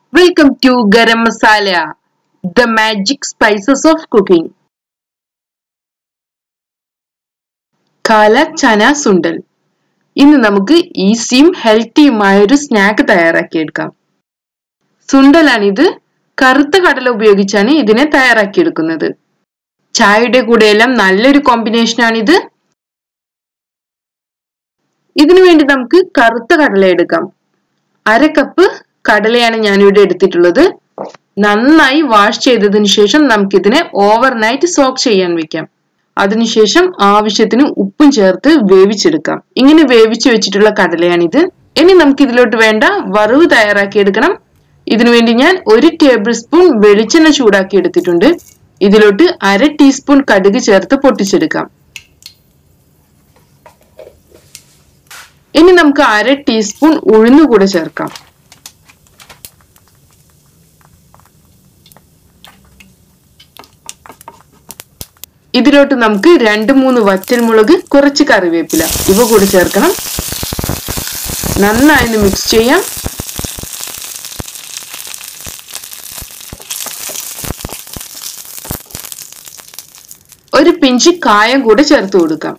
Welcome to Garam Masala, the magic spices of cooking. കാല ചന സുണ്ടൽ ഇന്ന് നമുക്ക് ഈസിയും ഹെൽത്തിയുമായ ഒരു സ്നാക്ക് തയ്യാറാക്കിയെടുക്കാം സുണ്ടലാണിത് കറുത്ത കടല ഉപയോഗിച്ചാണ് ഇതിനെ തയ്യാറാക്കിയെടുക്കുന്നത് ചായയുടെ കൂടെയെല്ലാം നല്ലൊരു കോമ്പിനേഷനാണിത് ഇതിനു വേണ്ടി നമുക്ക് കറുത്ത കടല എടുക്കാം അര കപ്പ് കടലയാണ് ഞാനിവിടെ എടുത്തിട്ടുള്ളത് നന്നായി വാഷ് ചെയ്തതിനു ശേഷം നമുക്കിതിനെ ഓവർനൈറ്റ് സോക്ക് ചെയ്യാൻ വെക്കാം അതിനുശേഷം ആവശ്യത്തിന് ഉപ്പും ചേർത്ത് വേവിച്ചെടുക്കാം ഇങ്ങനെ വേവിച്ചു വെച്ചിട്ടുള്ള കടലയാണിത് ഇനി നമുക്ക് ഇതിലോട്ട് വേണ്ട വറവ് തയ്യാറാക്കിയെടുക്കണം ഇതിനുവേണ്ടി ഞാൻ ഒരു ടേബിൾ സ്പൂൺ വെളിച്ചെണ്ണ ചൂടാക്കി എടുത്തിട്ടുണ്ട് ഇതിലോട്ട് അര ടീസ്പൂൺ കടുക് ചേർത്ത് പൊട്ടിച്ചെടുക്കാം ഇനി നമുക്ക് അര ടീസ്പൂൺ ഉഴുന്ന് കൂടെ ചേർക്കാം ഇതിലോട്ട് നമുക്ക് രണ്ട് മൂന്ന് വറ്റൽമുളക് കുറച്ച് കറിവേപ്പില ഇവ കൂടി ചേർക്കണം നന്നായി മിക്സ് ചെയ്യാം ഒരു പിഞ്ച് കായം കൂടെ ചേർത്ത് കൊടുക്കാം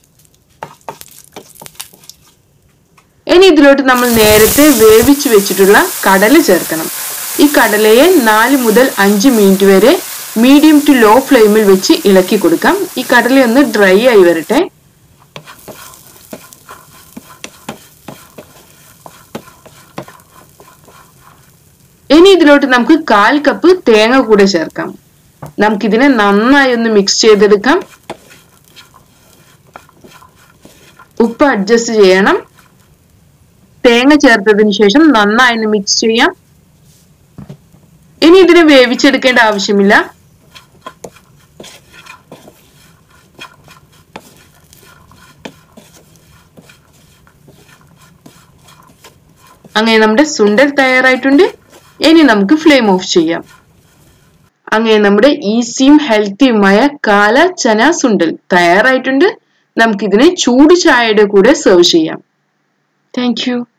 ഇനി ഇതിലോട്ട് നമ്മൾ നേരത്തെ വേവിച്ചു വെച്ചിട്ടുള്ള കടല ചേർക്കണം ഈ കടലയെ നാല് മുതൽ അഞ്ച് മിനിറ്റ് വരെ മീഡിയം ടു ലോ ഫ്ലെയിമിൽ വെച്ച് ഇളക്കി കൊടുക്കാം ഈ കടല ഒന്ന് ഡ്രൈ ആയി വരട്ടെ ഇനി ഇതിലോട്ട് നമുക്ക് കാൽ കപ്പ് തേങ്ങ കൂടെ ചേർക്കാം നമുക്കിതിനെ നന്നായി ഒന്ന് മിക്സ് ചെയ്തെടുക്കാം ഉപ്പ് അഡ്ജസ്റ്റ് ചെയ്യണം തേങ്ങ ചേർത്തതിന് ശേഷം നന്നായി ഒന്ന് മിക്സ് ചെയ്യാം ഇനി ഇതിനെ വേവിച്ചെടുക്കേണ്ട ആവശ്യമില്ല അങ്ങനെ നമ്മുടെ സുണ്ടൽ തയ്യാറായിട്ടുണ്ട് ഇനി നമുക്ക് ഫ്ലെയിം ഓഫ് ചെയ്യാം അങ്ങനെ നമ്മുടെ ഈസിയും ഹെൽത്തിയുമായ കാല ചന സുണ്ടൽ തയ്യാറായിട്ടുണ്ട് നമുക്കിതിനെ ചൂട് ചായയുടെ കൂടെ സെർവ് ചെയ്യാം താങ്ക് യു